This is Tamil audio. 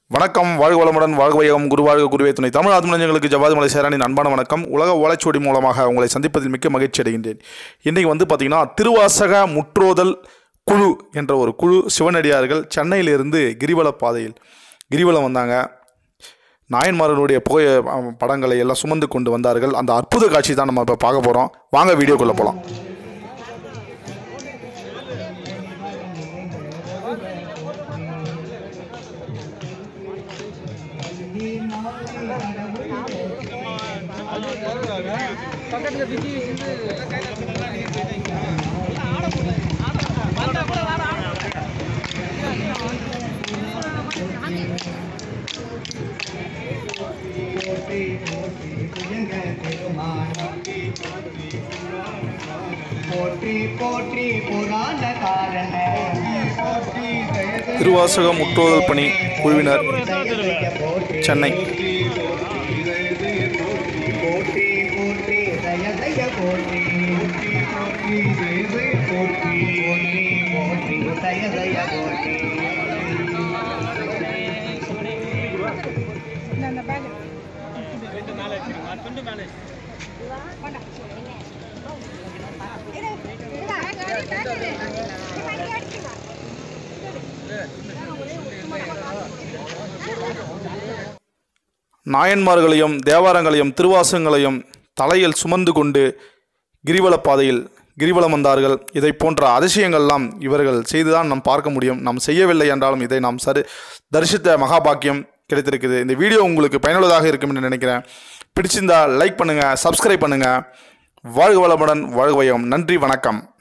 வணக்கம் வாழ்க வளமுடன் வாழ்க வையகம் குருவாழ்க குருவே துணை தமிழ் ஆத்மநஞ்சங்களுக்கு ஜவாது மலை சேரானின் அன்பான வணக்கம் உலக ஓலைச்சுவடி மூலமாக உங்களை சந்திப்பதில் மிக்க மகிழ்ச்சி அடைகின்றேன் இன்றைக்கி வந்து பார்த்திங்கன்னா திருவாசக முற்றோதல் குழு என்ற ஒரு குழு சிவனடியார்கள் சென்னையிலிருந்து கிரிவல பாதையில் கிரிவலம் வந்தாங்க நாயன்மாரனுடைய புகை அஹ், படங்களை எல்லாம் சுமந்து கொண்டு வந்தார்கள் அந்த அற்புத காட்சி தான் நம்ம இப்போ பார்க்க போகிறோம் வாங்க வீடியோக்குள்ளே போகலாம் போற்றி போற்றி புராண காரண போற்றி திருவாசக முற்றோதல் பணி குழுவினர் சென்னை போற்றி போற்றி ஜய ஜய போற்றி போற்றி ஜெய ஜெய போற்றி போற்றி போற்றி ஜய ஜய போற்றி நாயன்மார்களையும் தேவாரங்களையும் திருவாசகங்களையும் தலையில் சுமந்து கொண்டு கிரிவல பாதையில் கிரிவலம் வந்தார்கள் இதை போன்ற அதிசயங்கள்லாம் இவர்கள் செய்துதான் நாம் பார்க்க முடியும் நாம் செய்யவில்லை என்றாலும் இதை நாம் சரி தரிசித்த மகாபாக்கியம் கிடைத்திருக்குது இந்த வீடியோ உங்களுக்கு பயனுள்ளதாக இருக்கும் என்று நினைக்கிறேன் பிடிச்சிருந்தா லைக் பண்ணுங்கள் சப்ஸ்கிரைப் பண்ணுங்கள் வாழ்க வளமுடன் வாழ்க வையம் நன்றி வணக்கம்